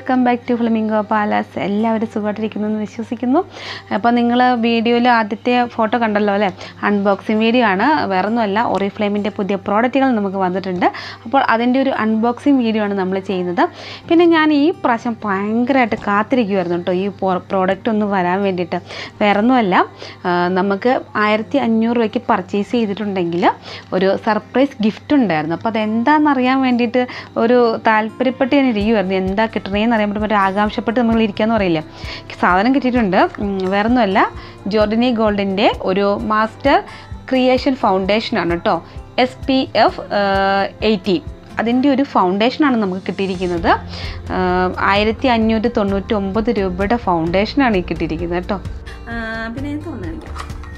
welcome back to Flamingo Palace എല്ലാവരും സുഖമായിട്ടിരിക്കുന്നു എന്ന് വിശ്വസിക്കുന്നു അപ്പോൾ നിങ്ങൾ വീഡിയോയിൽ ആദ്യത്തെ ഫോട്ടോ കണ്ടല്ലോ അല്ലേ അൺബോക്സിങ് വീഡിയോ ആണ് വേറൊന്നുമല്ല ഓറി ഫ്ലെയിമിൻ്റെ പുതിയ പ്രോഡക്റ്റുകൾ നമുക്ക് വന്നിട്ടുണ്ട് അപ്പോൾ അതിൻ്റെ ഒരു അൺബോക്സിങ് വീഡിയോ ആണ് നമ്മൾ ചെയ്യുന്നത് പിന്നെ ഞാൻ ഈ പ്രാവശ്യം ഭയങ്കരമായിട്ട് കാത്തിരിക്കുമായിരുന്നു കേട്ടോ ഈ പ്രോഡക്റ്റ് ഒന്ന് വരാൻ വേണ്ടിയിട്ട് വേറൊന്നുമല്ല ആ, നമുക്ക് ആയിരത്തി അഞ്ഞൂറ് രൂപയ്ക്ക് പർച്ചേസ് ചെയ്തിട്ടുണ്ടെങ്കിൽ ഒരു സർപ്രൈസ് ഗിഫ്റ്റ് ഉണ്ടായിരുന്നു അപ്പോൾ അതെന്താണെന്ന് അറിയാൻ വേണ്ടിയിട്ട് ഒരു താല്പര്യപ്പെട്ട് ഞാൻ ഇരിക്കുമായിരുന്നു എന്താ കിട്ടണേന്ന് അറിയാൻ പറ്റും ഒരു ആകാംക്ഷപ്പെട്ട് നമ്മൾ ഇരിക്കാന്ന് പറയില്ലേ സാധനം കിട്ടിയിട്ടുണ്ട് ഉം, വേറൊന്നുമല്ല ജോർഡനി ഗോൾഡിൻ്റെ ഒരു മാസ്റ്റർ ക്രിയേഷൻ ഫൗണ്ടേഷനാണ് കേട്ടോ എസ് പി എഫ് എയ്റ്റീൻ അതിൻ്റെ ഒരു ഫൗണ്ടേഷനാണ് നമുക്ക് കിട്ടിയിരിക്കുന്നത് ആയിരത്തി അഞ്ഞൂറ്റി തൊണ്ണൂറ്റി ഒമ്പത് രൂപയുടെ ഫൗണ്ടേഷനാണ് ഈ കിട്ടിയിരിക്കുന്നത് കേട്ടോ പിന്നെ ഞാൻ തോന്നുന്നു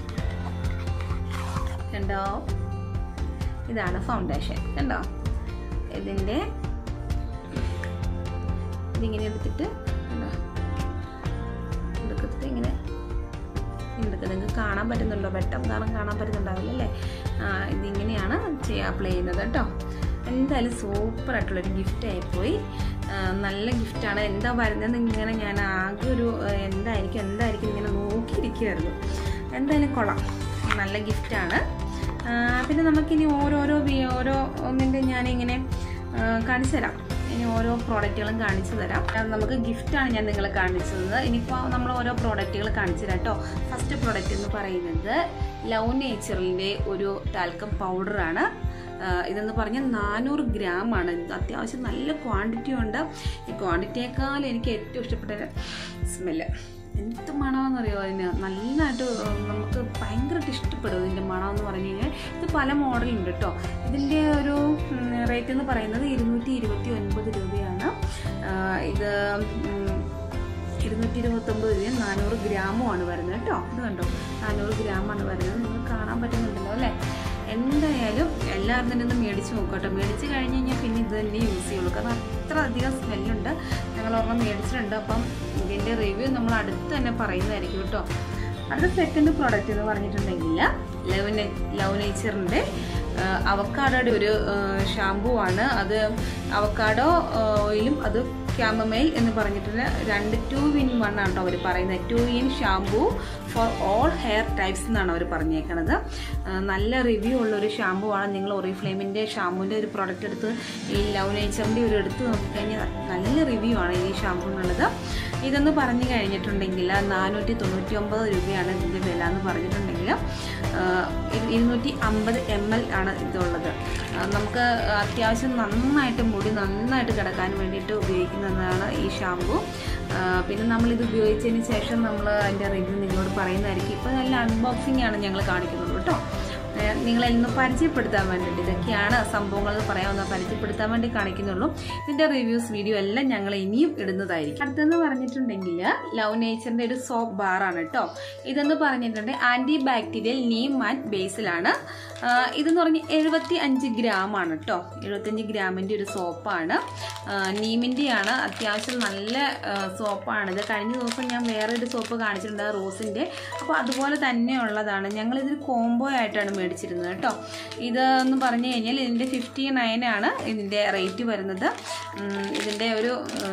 കണ്ടോ ഇതാണ് ഫൗണ്ടേഷൻ കണ്ടോ ഇതിൻ്റെ ഇതിങ്ങനെ എടുത്തിട്ട് കണ്ടോ എടുത്തിട്ട് ഇങ്ങനെ എടുത്ത് നിങ്ങൾക്ക് കാണാൻ പറ്റുന്നുണ്ടോ പെട്ടെന്ന് കാരണം കാണാൻ പറ്റുന്നുണ്ടാവില്ല അല്ലേ ആ, ഇതിങ്ങനെയാണ് ചെയ്യാൻ അപ്ലൈ ചെയ്യുന്നത് കേട്ടോ എന്തായാലും സൂപ്പർ ആയിട്ടുള്ളൊരു ഗിഫ്റ്റ് ആയിപ്പോയി ആ, നല്ല ഗിഫ്റ്റാണ് എന്താ വരുന്നതെന്ന് ഇങ്ങനെ ഞാൻ ആകെ ഒരു ആ, എന്തായിരിക്കും എന്തായിരിക്കും ഇങ്ങനെ നോക്കിയിരിക്കുമായിരുന്നു എന്തായാലും കൊള്ളാം നല്ല ഗിഫ്റ്റാണ് പിന്നെ നമുക്കിനി ഓരോരോ വി- ഓരോ ഒന്നിൻ്റെ ഞാനിങ്ങനെ ആ, കാണിച്ചു തരാം ഇനി ഓരോ പ്രോഡക്റ്റുകളും കാണിച്ചു തരാം അത് നമുക്ക് ഗിഫ്റ്റാണ് ഞാൻ നിങ്ങളെ കാണിച്ചത് ഇനിയിപ്പോൾ നമ്മൾ ഓരോ പ്രോഡക്റ്റുകൾ കാണിച്ചു തരാം കേട്ടോ ഫസ്റ്റ് പ്രോഡക്റ്റ് എന്ന് പറയുന്നത് ലവ് നേച്ചറിൻ്റെ ഒരു ടാൽക്കം പൗഡറാണ് ഇതെന്ന് പറഞ്ഞാൽ നാനൂറ് ഗ്രാം ആണ് അത്യാവശ്യം നല്ല ക്വാണ്ടിറ്റി ഉണ്ട് ഈ ക്വാണ്ടിറ്റിയേക്കാൾ എനിക്ക് ഏറ്റവും ഇഷ്ടപ്പെട്ട സ്മെല്ല് എന്ത് മണമെന്നറിയോ അതിന് നല്ലതായിട്ട് നമുക്ക് ഭയങ്കരമായിട്ട് ഇഷ്ടപ്പെടും ഇതിൻ്റെ മണം എന്ന് പറഞ്ഞു കഴിഞ്ഞാൽ ഇത് പല മോഡലുണ്ട് കേട്ടോ ഇതിൻ്റെ ഒരു റേറ്റ് എന്ന് പറയുന്നത് ഇരുന്നൂറ്റി ഇരുപത്തി ഒൻപത് രൂപയാണ് ആ, ഇത് ഉം, ഇരുന്നൂറ്റി ഇരുപത്തൊമ്പത് രൂപയും നാനൂറ് ഗ്രാമുമാണ് വരുന്നത് കേട്ടോ ഇത് കണ്ടോ നാനൂറ് ഗ്രാമാണ് വരുന്നത് നിങ്ങൾക്ക് കാണാൻ പറ്റുന്നുണ്ടല്ലോ അല്ലേ എന്തായാലും എല്ലാവരും തന്നെ ഒന്ന് മേടിച്ച് നോക്കട്ടോ മേടിച്ച് കഴിഞ്ഞ് കഴിഞ്ഞാൽ പിന്നെ ഇത് തന്നെ യൂസ് ചെയ്യുള്ളൂ കാരണം അത്ര അധികം സ്മെല്ലുണ്ട് ഞങ്ങൾ ഒരെണ്ണം മേടിച്ചിട്ടുണ്ട് അപ്പം ഇതിൻ്റെ റിവ്യൂ നമ്മൾ അടുത്ത് തന്നെ പറയുന്നതായിരിക്കും കേട്ടോ അടുത്ത സെക്കൻഡ് പ്രോഡക്റ്റ് എന്ന് പറഞ്ഞിട്ടുണ്ടെങ്കിൽ ലവ് നെ ലവ് നേച്ചറിൻ്റെ അവക്കാഡോയുടെ ഒരു ഷാമ്പൂ ആണ് അത് അവക്കാഡോ ഓയിലും അത് ക്യാമമൈൽ എന്ന് പറഞ്ഞിട്ടുള്ള രണ്ട് ടു ഇൻ വൺ ആണ് കേട്ടോ അവർ പറയുന്നത് two in shampoo for all hair types എന്നാണ് അവർ പറഞ്ഞേക്കണത് ആ, നല്ല റിവ്യൂ ഉള്ള ഒരു ഷാമ്പൂ ആണ് നിങ്ങൾ ഒറിഫ്ലെയിമിൻ്റെ ഷാമ്പൂവിൻ്റെ ഒരു പ്രോഡക്റ്റ് എടുത്ത് ഈ ലവ് നേച്ചറിൻ്റെ ഒരു എടുത്ത് നോക്കിക്കഴിഞ്ഞാൽ നല്ല റിവ്യൂ ആണ് ഈ ഷാമ്പൂ എന്നുള്ളത് ഇതെന്ന് പറഞ്ഞു കഴിഞ്ഞിട്ടുണ്ടെങ്കിൽ നാനൂറ്റി തൊണ്ണൂറ്റി ഒമ്പത് രൂപയാണ് ഇതിൻ്റെ വില എന്ന് പറഞ്ഞിട്ടുണ്ടെങ്കിൽ ആ, ഇരു- ഇരുന്നൂറ്റി അമ്പത് എം എൽ ആണ് ഇതുള്ളത് ആ, നമുക്ക് അത്യാവശ്യം നന്നായിട്ട് മുടി നന്നായിട്ട് കിടക്കാൻ വേണ്ടിയിട്ട് ഉപയോഗിക്കുന്നതാണ് ഈ ഷാമ്പു ആ, പിന്നെ നമ്മളിത് ഉപയോഗിച്ചതിന് ശേഷം നമ്മൾ അതിൻ്റെ റിവ്യൂ നിങ്ങളോട് പറയുന്നതായിരിക്കും ഇപ്പോൾ നല്ല അൺബോക്സിംഗ് ആണ് ഞങ്ങൾ കാണിക്കുന്നത് കേട്ടോ ഏ, നിങ്ങളെ ഇന്ന് പരിചയപ്പെടുത്താൻ വേണ്ടിയിട്ട് ഇതൊക്കെയാണ് സംഭവങ്ങൾ എന്ന് പറയാവുന്ന പരിചയപ്പെടുത്താൻ വേണ്ടി കാണിക്കുന്നുള്ളൂ ഇതിന്റെ റിവ്യൂസ് വീഡിയോ എല്ലാം ഞങ്ങൾ ഇനിയും ഇടുന്നതായിരിക്കും അടുത്തെന്ന് പറഞ്ഞിട്ടുണ്ടെങ്കിൽ ലവ് നേച്ചറിന്റെ ഒരു സോപ്പ് ബാറാണ് കേട്ടോ ഇതെന്ന് പറഞ്ഞിട്ടുണ്ടെങ്കിൽ ആന്റി ബാക്ടീരിയൽ നീം ആൻഡ് ബേസിലാണ് ആ, ഇതെന്ന് പറഞ്ഞ് എഴുപത്തി അഞ്ച് ഗ്രാം ആണ് കേട്ടോ എഴുപത്തഞ്ച് ഗ്രാമിൻ്റെ ഒരു സോപ്പാണ് നീമിൻ്റെയാണ് അത്യാവശ്യം നല്ല സോപ്പാണ് ഇത് കഴിഞ്ഞ ദിവസം ഞാൻ വേറെ ഒരു സോപ്പ് കാണിച്ചിട്ടുണ്ട് റോസിൻ്റെ അപ്പോൾ അതുപോലെ തന്നെയുള്ളതാണ് ഞങ്ങളിതൊരു കോംബോ ആയിട്ടാണ് മേടിച്ചിരുന്നത് കേട്ടോ ഇത് എന്ന് പറഞ്ഞു കഴിഞ്ഞാൽ ഇതിൻ്റെ ഫിഫ്റ്റി നയനാണ് ഇതിൻ്റെ റേറ്റ് വരുന്നത് ഉം, ഇതിൻ്റെ ഒരു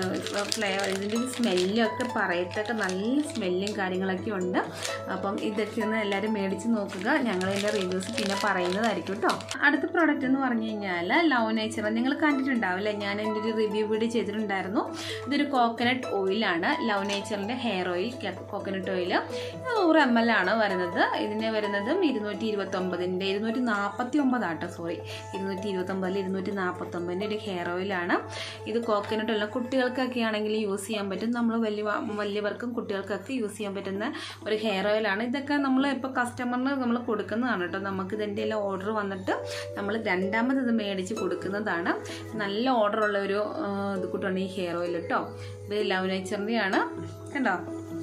ഫ്ലേവർ ഇതിൻ്റെ ഒരു സ്മെല്ലൊക്കെ പറയത്തക്ക നല്ല സ്മെല്ലും കാര്യങ്ങളൊക്കെ ഉണ്ട് അപ്പം ഇതൊക്കെ ഒന്ന് എല്ലാവരും മേടിച്ച് നോക്കുക ഞങ്ങളിതിൻ്റെ റിവ്യൂസ് പിന്നെ പറയുന്നതായിരിക്കും കേട്ടോ അടുത്ത പ്രോഡക്റ്റ് എന്ന് പറഞ്ഞു കഴിഞ്ഞാൽ ലവ് നേച്ചർ നിങ്ങൾ കണ്ടിട്ടുണ്ടാവില്ലേ ഞാൻ എൻ്റെ ഒരു റിവ്യൂ വീഡിയോ ചെയ്തിട്ടുണ്ടായിരുന്നു ഇതൊരു കോക്കനട്ട് ഓയിലാണ് ലവ് നേച്ചറിൻ്റെ ഹെയർ ഓയിൽ കോക്കനട്ട് ഓയിൽ നൂറ് എം എൽ ആണ് വരുന്നത് ഇതിന് വരുന്നതും ഇരുന്നൂറ്റി ഇരുപത്തൊമ്പതിൻ്റെ ഇരുന്നൂറ്റി നാൽപ്പത്തി ഒമ്പതാട്ടോ സോറി ഇരുന്നൂറ്റി ഇരുപത്തൊമ്പതിൽ ഇരുന്നൂറ്റി നാൽപ്പത്തൊമ്പതിൻ്റെ ഒരു ഹെയർ ഓയിലാണ് ഇത് കോക്കനട്ട് ഓയിൽ കുട്ടികൾക്കൊക്കെ ആണെങ്കിൽ യൂസ് ചെയ്യാൻ പറ്റും നമ്മൾ വലിയ വലിയവർക്കും കുട്ടികൾക്കൊക്കെ യൂസ് ചെയ്യാൻ പറ്റുന്ന ഒരു ഹെയർ ഓയിലാണ് ഇതൊക്കെ നമ്മൾ ഇപ്പോൾ കസ്റ്റമറിന് നമ്മൾ കൊടുക്കുന്നതാണ് കേട്ടോ നമുക്ക് ഇതിൻ്റെ എല്ലാം ഓർഡർ വന്നിട്ട് നമ്മൾ രണ്ടാമത് ഇത് മേടിച്ച് കൊടുക്കുന്നതാണ് നല്ല ഓർഡറുള്ള ഒരു ആ, ഇത് കൂട്ടാണ് ഈ ഹെയർ ഓയിൽ കേട്ടോ ഇത് ലവ് നേച്ചറിൻ്റെയാണ് കണ്ടോ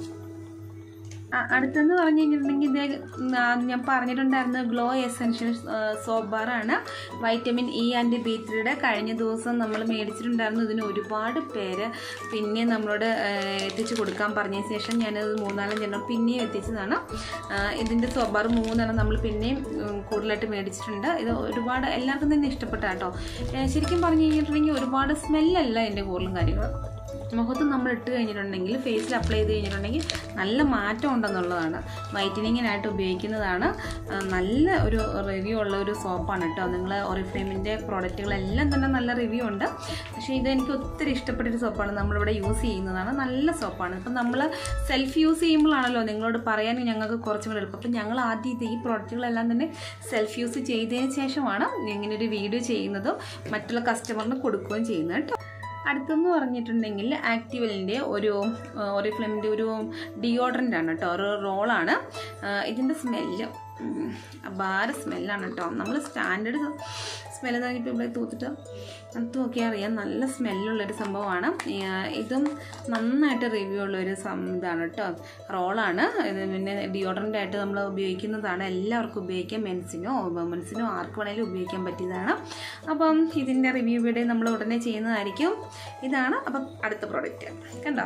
ആ, അടുത്തെന്ന് പറഞ്ഞു കഴിഞ്ഞിട്ടുണ്ടെങ്കിൽ ഇത് ആ, ഞാൻ പറഞ്ഞിട്ടുണ്ടായിരുന്നു ഗ്ലോ എസെൻഷ്യൽ സോപ്പ് ബാറാണ് വൈറ്റമിൻ ഇ ആൻഡ് ബി ത്രീയുടെ കഴിഞ്ഞ ദിവസം നമ്മൾ മേടിച്ചിട്ടുണ്ടായിരുന്നു ഇതിന് ഒരുപാട് പേര് പിന്നെ നമ്മളോട് ആ, എത്തിച്ചു കൊടുക്കാൻ പറഞ്ഞതിന് ശേഷം ഞാനത് മൂന്നാലഞ്ചെണ്ണം പിന്നെയും എത്തിച്ചതാണ് ആ, ഇതിൻ്റെ സോപ്പ് ബാർ മൂന്നെണ്ണം നമ്മൾ പിന്നെയും ഉം, കൂടുതലായിട്ട് മേടിച്ചിട്ടുണ്ട് ഇത് ഒരുപാട് എല്ലാവർക്കും തന്നെ ഇഷ്ടപ്പെട്ട കേട്ടോ ഏ, ശരിക്കും പറഞ്ഞു കഴിഞ്ഞിട്ടുണ്ടെങ്കിൽ ഒരുപാട് സ്മെല്ലല്ല എൻ്റെ കൂടുതലും കാര്യങ്ങൾ മുഖത്ത് നമ്മൾ ഇട്ട് കഴിഞ്ഞിട്ടുണ്ടെങ്കിൽ ഫേസിൽ അപ്ലൈ ചെയ്ത് കഴിഞ്ഞിട്ടുണ്ടെങ്കിൽ നല്ല മാറ്റം ഉണ്ടെന്നുള്ളതാണ് വൈറ്റനിങ്ങിനായിട്ട് ഉപയോഗിക്കുന്നതാണ് ആ, നല്ല ഒരു റിവ്യൂ ഉള്ള ഒരു സോപ്പാണ് കേട്ടോ നിങ്ങൾ ഒറിഫ്ലെയിമിൻ്റെ പ്രോഡക്റ്റുകളെല്ലാം തന്നെ നല്ല റിവ്യൂ ഉണ്ട് പക്ഷേ ഇത് എനിക്ക് ഒത്തിരി ഇഷ്ടപ്പെട്ടൊരു സോപ്പാണ് നമ്മളിവിടെ യൂസ് ചെയ്യുന്നതാണ് നല്ല സോപ്പാണ് ഇപ്പം നമ്മൾ സെൽഫ് യൂസ് ചെയ്യുമ്പോഴാണല്ലോ നിങ്ങളോട് പറയാൻ ഞങ്ങൾക്ക് കുറച്ചും കൂടെ എളുപ്പം അപ്പം ഞങ്ങൾ ആദ്യം ഇത് ഈ പ്രോഡക്റ്റുകളെല്ലാം തന്നെ സെൽഫ് യൂസ് ചെയ്തതിന് ശേഷമാണ് ഇങ്ങനെ ഒരു വീഡിയോ ചെയ്യുന്നതും മറ്റുള്ള കസ്റ്റമറിന് കൊടുക്കുകയും ചെയ്യുന്നത് കേട്ടോ അടുത്തെന്ന് പറഞ്ഞിട്ടുണ്ടെങ്കിൽ ആക്ടിവലിൻ്റെ ഒരു ഒറിഫ്ലെമിൻ്റെ ഒരു ഡിയോഡറൻ്റ് ആണ് കേട്ടോ ഒരു റോളാണ് ഇതിൻ്റെ സ്മെല്ല് അപാര സ്മെല്ലാണ് കേട്ടോ നമ്മൾ സ്റ്റാൻഡേർഡ് സ്മെല്ല് എന്ന് പറഞ്ഞപ്പോൾ ഇവിടെ തൂത്തിട്ട് അടുത്ത് നോക്കിയാൽ അറിയാം നല്ല സ്മെല്ലുള്ളൊരു സംഭവമാണ് ഏർ ഇതും നന്നായിട്ട് റിവ്യൂ ഉള്ളൊരു സം ഇതാണ് കേട്ടോ റോളാണ് ഇത് പിന്നെ ഡിയോഡറൻ്റ് ആയിട്ട് നമ്മൾ ഉപയോഗിക്കുന്നതാണ് എല്ലാവർക്കും ഉപയോഗിക്കാം മെൻസിനോ വുമൻസിനോ ആർക്ക് വേണമെങ്കിലും ഉപയോഗിക്കാൻ പറ്റിയതാണ് അപ്പം ഇതിൻ്റെ റിവ്യൂ വീഡിയോ നമ്മൾ ഉടനെ ചെയ്യുന്നതായിരിക്കും ഇതാണ് അപ്പം അടുത്ത പ്രോഡക്റ്റ് കണ്ടോ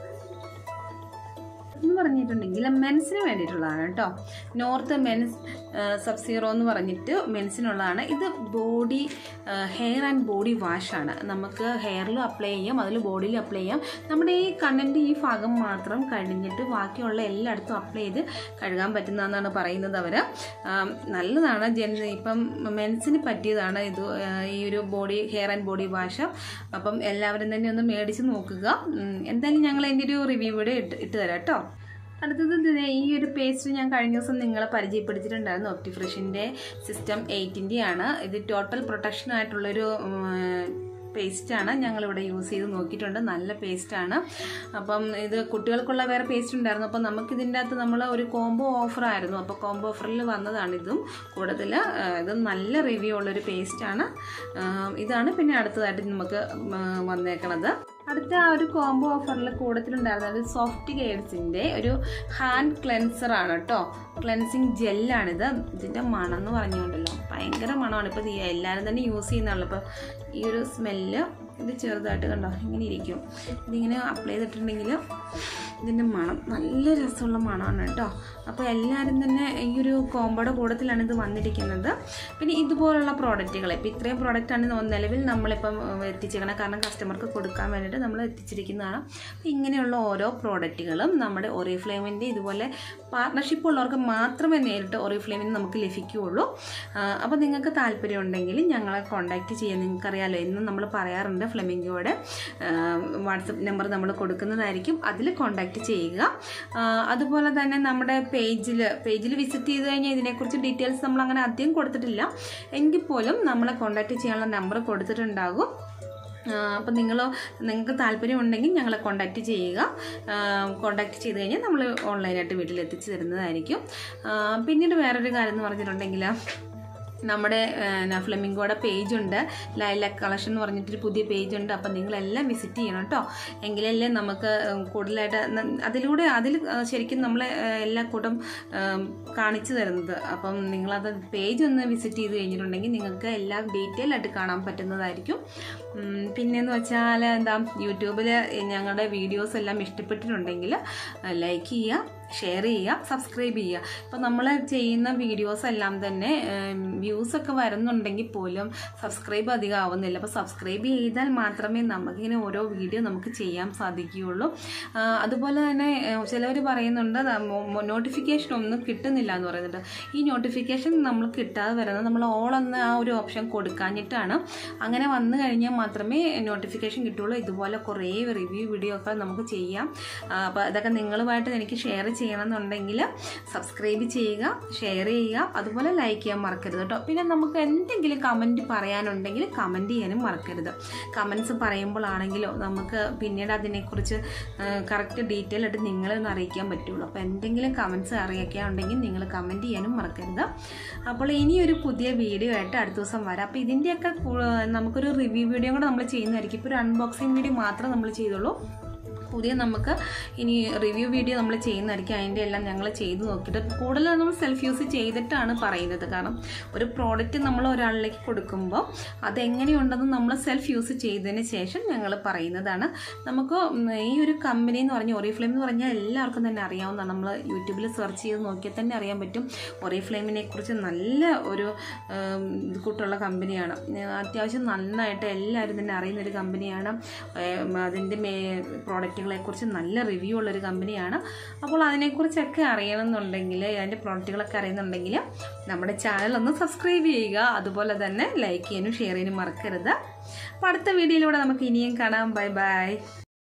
എന്ന് പറഞ്ഞിട്ടുണ്ടെങ്കിൽ മെൻസിന് വേണ്ടിയിട്ടുള്ളതാണ് കേട്ടോ നോർത്ത് മെൻസ് സബ് സീറോ എന്ന് പറഞ്ഞിട്ട് മെൻസിനുള്ളതാണ് ഇത് ബോഡി ഹെയർ ആൻഡ് ബോഡി വാഷാണ് നമുക്ക് ഹെയറിലും അപ്ലൈ ചെയ്യാം അതിൽ ബോഡിയിലും അപ്ലൈ ചെയ്യാം നമ്മുടെ ഈ കണ്ണിൻ്റെ ഈ ഭാഗം മാത്രം കഴിഞ്ഞിട്ട് ബാക്കിയുള്ള എല്ലായിടത്തും അപ്ലൈ ചെയ്ത് കഴുകാൻ പറ്റുന്നതെന്നാണ് പറയുന്നത് അവർ നല്ലതാണ് ജെൻ ഇപ്പം മെൻസിന് പറ്റിയതാണ് ഇത് ആ, ഈ ഒരു body hair and body wash അപ്പം എല്ലാവരും തന്നെ ഒന്ന് മേടിച്ച് നോക്കുക ഉം, എന്തായാലും ഞങ്ങൾ അതിൻ്റെ ഒരു റിവ്യൂ കൂടെ ഇട്ട് ഇട്ട് തരാം കേട്ടോ അടുത്തത് ദേ ഈ ഒരു പേസ്റ്റ് ഞാൻ കഴിഞ്ഞ ദിവസം നിങ്ങളെ പരിചയപ്പെടുത്തിയിട്ടുണ്ടായിരുന്നു ഒപ്റ്റിഫ്രഷിൻ്റെ സിസ്റ്റം എയ്റ്റിൻ്റെ ആണ് ഇത് ടോട്ടൽ പ്രൊട്ടക്ഷൻ ആയിട്ടുള്ളൊരു പേസ്റ്റാണ് ഞങ്ങളിവിടെ യൂസ് ചെയ്ത് നോക്കിയിട്ടുണ്ട് നല്ല പേസ്റ്റാണ് അപ്പം ഇത് കുട്ടികൾക്കുള്ള വേറെ പേസ്റ്റ് ഉണ്ടായിരുന്നു അപ്പം നമുക്കിതിൻ്റെ അകത്ത് നമ്മൾ ഒരു കോംബോ ഓഫർ ആയിരുന്നു അപ്പോൾ കോംബോ ഓഫറിൽ വന്നതാണ് ഇതും കൂടുതൽ ഇത് നല്ല റിവ്യൂ ഉള്ളൊരു പേസ്റ്റാണ് ഇതാണ് പിന്നെ അടുത്തതായിട്ട് നമുക്ക് ഉം, വന്നേക്കണത് അടുത്ത ആ ഒരു കോംബോ ഓഫറിൽ കൂടുതലുണ്ടായിരുന്നത് സോഫ്റ്റ് ഗെയ്ഡ്സിൻ്റെ ഒരു ഹാൻഡ് ക്ലെൻസർ ആണ് കേട്ടോ ക്ലെൻസിങ് ജെല്ലാണിത് ഇതിൻ്റെ മണം എന്ന് പറഞ്ഞുകൊണ്ടല്ലോ ഭയങ്കര മണമാണ് ഇപ്പോൾ എല്ലാവരും തന്നെ യൂസ് ചെയ്യുന്നതാണല്ലോ ഇപ്പോൾ ഈ ഒരു സ്മെല്ല് ഇത് ചെറുതായിട്ട് കണ്ടോ ഇങ്ങനെ ഇരിക്കും ഇതിങ്ങനെ അപ്ലൈ ചെയ്തിട്ടുണ്ടെങ്കിൽ ഇതിൻ്റെ മണം നല്ല രസമുള്ള മണമാണ് കേട്ടോ അപ്പോൾ എല്ലാവരും തന്നെ ഈ ഒരു കോമ്പോയുടെ കൂടത്തിലാണ് ഇത് വന്നിരിക്കുന്നത് പിന്നെ ഇതുപോലുള്ള പ്രോഡക്റ്റുകൾ ഇപ്പോൾ ഇത്രയും പ്രോഡക്റ്റാണ് നിലവിൽ നമ്മളിപ്പം ഉം, എത്തിച്ചേക്കണം കാരണം കസ്റ്റമർക്ക് കൊടുക്കാൻ വേണ്ടിയിട്ട് നമ്മൾ എത്തിച്ചിരിക്കുന്നതാണ് അപ്പോൾ ഇങ്ങനെയുള്ള ഓരോ പ്രോഡക്റ്റുകളും നമ്മുടെ ഒറിഫ്ലെയിമിൻ്റെ ഇതുപോലെ പാർട്ണർഷിപ്പ് ഉള്ളവർക്ക് മാത്രമേ നേരിട്ട് ഒറിഫ്ലെയിമിന് നമുക്ക് ലഭിക്കുകയുള്ളൂ ആ, അപ്പോൾ നിങ്ങൾക്ക് താല്പര്യം ഉണ്ടെങ്കിൽ ഞങ്ങളെ കോൺടാക്റ്റ് ചെയ്യാൻ നിങ്ങൾക്കറിയാലോ എന്നും നമ്മൾ പറയാറുണ്ട് ഫ്ലെമിംഗോയുടെ വാട്സപ്പ് നമ്പർ നമ്മൾ കൊടുക്കുന്നതായിരിക്കും അതിൽ കോൺടാക്റ്റ് ചെയ്യുക ആ, അതുപോലെ തന്നെ നമ്മുടെ പേജിൽ പേജിൽ വിസിറ്റ് ചെയ്ത് കഴിഞ്ഞാൽ ഇതിനെക്കുറിച്ച് ഡീറ്റെയിൽസ് നമ്മൾ അങ്ങനെ അധികം കൊടുത്തിട്ടില്ല എങ്കിൽ പോലും നമ്മളെ കോൺടാക്റ്റ് ചെയ്യാനുള്ള നമ്പർ കൊടുത്തിട്ടുണ്ടാകും അപ്പോൾ നിങ്ങൾ നിങ്ങൾക്ക് താല്പര്യം ഉണ്ടെങ്കിൽ ഞങ്ങളെ കോൺടാക്റ്റ് ചെയ്യുക കോൺടാക്റ്റ് ചെയ്ത് കഴിഞ്ഞാൽ നമ്മൾ ഓൺലൈനായിട്ട് വീട്ടിൽ എത്തിച്ചു തരുന്നതായിരിക്കും ആ, പിന്നീട് വേറൊരു കാര്യം എന്ന് പറഞ്ഞിട്ടുണ്ടെങ്കിൽ നമ്മുടെ ഫ്ലെമിങ്കോയുടെ പേജുണ്ട് ലൈലാക്ക് കളക്ഷൻ എന്ന് പറഞ്ഞിട്ടൊരു പുതിയ പേജുണ്ട് അപ്പം നിങ്ങളെല്ലാം വിസിറ്റ് ചെയ്യണം കേട്ടോ എങ്കിലല്ലേ നമുക്ക് ഉം, കൂടുതലായിട്ട് ന- അതിലൂടെ അതിൽ ആ, ശരിക്കും നമ്മളെ ആ, എല്ലാ കൂട്ടം ഉം, കാണിച്ചു തരുന്നത് അപ്പം നിങ്ങളത് പേജ് ഒന്ന് വിസിറ്റ് ചെയ്ത് കഴിഞ്ഞിട്ടുണ്ടെങ്കിൽ നിങ്ങൾക്ക് എല്ലാം ഡീറ്റെയിൽ ആയിട്ട് കാണാൻ പറ്റുന്നതായിരിക്കും ഉം, പിന്നെന്ന് വെച്ചാൽ എന്താ യൂട്യൂബിൽ ഞങ്ങളുടെ വീഡിയോസ് എല്ലാം ഇഷ്ടപ്പെട്ടിട്ടുണ്ടെങ്കിൽ ലൈക്ക് ചെയ്യുക ഷെയർ ചെയ്യുക സബ്സ്ക്രൈബ് ചെയ്യുക ഇപ്പോൾ നമ്മൾ ചെയ്യുന്ന വീഡിയോസ് എല്ലാം തന്നെ വ്യൂസ് ഒക്കെ വരുന്നുണ്ടെങ്കിൽ പോലും സബ്സ്ക്രൈബ് അധികം ആവുന്നില്ല അപ്പോൾ സബ്സ്ക്രൈബ് ചെയ്താൽ മാത്രമേ നമുക്കിങ്ങനെ ഓരോ വീഡിയോ നമുക്ക് ചെയ്യാൻ സാധിക്കുകയുള്ളൂ ആ, അതുപോലെ തന്നെ ചിലവർ പറയുന്നുണ്ട് നോട്ടിഫിക്കേഷൻ ഒന്നും കിട്ടുന്നില്ല എന്ന് പറയുന്നുണ്ട് ഈ നോട്ടിഫിക്കേഷൻ നമ്മൾ കിട്ടാതെ വരുന്നത് നമ്മൾ ഓൾ എന്ന ആ ഒരു ഓപ്ഷൻ കൊടുക്കാഞ്ഞിട്ടാണ് അങ്ങനെ വന്നു കഴിഞ്ഞാൽ മാത്രമേ നോട്ടിഫിക്കേഷൻ കിട്ടുള്ളൂ ഇതുപോലെ കുറേ റിവ്യൂ വീഡിയോ ഒക്കെ നമുക്ക് ചെയ്യാം അപ്പോൾ അതൊക്കെ നിങ്ങളുമായിട്ട് എനിക്ക് ഷെയർ ചെയ്യണമെന്നുണ്ടെങ്കിൽ സബ്സ്ക്രൈബ് ചെയ്യുക ഷെയർ ചെയ്യുക അതുപോലെ ലൈക്ക് ചെയ്യാൻ മറക്കരുത് കേട്ടോ പിന്നെ നമുക്ക് എന്തെങ്കിലും കമൻറ്റ് പറയാനുണ്ടെങ്കിൽ കമൻറ്റ് ചെയ്യാനും മറക്കരുത് കമൻസ് പറയുമ്പോഴാണെങ്കിലോ നമുക്ക് പിന്നീട് അതിനെക്കുറിച്ച് കറക്റ്റ് ഡീറ്റെയിൽ ആയിട്ട് നിങ്ങളൊന്ന് അറിയിക്കാൻ പറ്റുള്ളൂ അപ്പോൾ എന്തെങ്കിലും കമൻസ് അറിയിക്കാനുണ്ടെങ്കിൽ നിങ്ങൾ കമൻറ്റ് ചെയ്യാനും മറക്കരുത് അപ്പോൾ ഇനിയൊരു പുതിയ വീഡിയോ ആയിട്ട് അടുത്ത ദിവസം വരാം അപ്പോൾ ഇതിൻ്റെയൊക്കെ കൂ- നമുക്കൊരു റിവ്യൂ വീഡിയോ കൂടെ നമ്മൾ ചെയ്യുന്നതായിരിക്കും ഇപ്പോൾ ഒരു അൺബോക്സിങ് വീഡിയോ മാത്രമേ നമ്മൾ ചെയ്തുള്ളൂ പുതിയ നമുക്ക് ഇനി റിവ്യൂ വീഡിയോ നമ്മൾ ചെയ്യുന്നതായിരിക്കും അതിൻ്റെ എല്ലാം ഞങ്ങൾ ചെയ്ത് നോക്കിയിട്ട് കൂടുതൽ നമ്മൾ സെൽഫ് യൂസ് ചെയ്തിട്ടാണ് പറയുന്നത് കാരണം ഒരു പ്രോഡക്റ്റ് നമ്മൾ ഒരാളിലേക്ക് കൊടുക്കുമ്പോൾ അതെങ്ങനെയുണ്ടെന്ന് നമ്മൾ സെൽഫ് യൂസ് ചെയ്തതിന് ശേഷം ഞങ്ങൾ പറയുന്നതാണ് നമുക്ക് ഉം ഈ ഒരു കമ്പനി എന്ന് പറഞ്ഞാൽ ഒറിഫ്ലെയിം എന്ന് പറഞ്ഞാൽ എല്ലാവർക്കും തന്നെ അറിയാവുന്നതാണ് നമ്മൾ യൂട്യൂബിൽ സെർച്ച് ചെയ്ത് നോക്കിയാൽ തന്നെ അറിയാൻ പറ്റും ഒറിഫ്ലെയിമിനെ കുറിച്ച് നല്ല ഒരു ഉം, ഇത് കൂട്ടുള്ള കമ്പനിയാണ് അത്യാവശ്യം നന്നായിട്ട് എല്ലാവരും തന്നെ അറിയുന്ന ഒരു കമ്പനിയാണ് ഏം, അതിൻ്റെ മേ പ്രോഡക്റ്റുകളെ കുറിച്ച് നല്ല റിവ്യൂ ഉള്ളൊരു കമ്പനിയാണ് അപ്പോൾ അതിനെക്കുറിച്ചൊക്കെ അറിയണമെന്നുണ്ടെങ്കിൽ അതിൻ്റെ പ്രോഡക്റ്റുകളൊക്കെ അറിയുന്നുണ്ടെങ്കിൽ നമ്മുടെ ചാനൽ ഒന്ന് സബ്സ്ക്രൈബ് ചെയ്യുക അതുപോലെ തന്നെ ലൈക്ക് ചെയ്യാനും ഷെയർ ചെയ്യാനും മറക്കരുത് അപ്പോൾ അടുത്ത വീഡിയോയിലൂടെ നമുക്ക് ഇനിയും കാണാം ബൈ ബൈ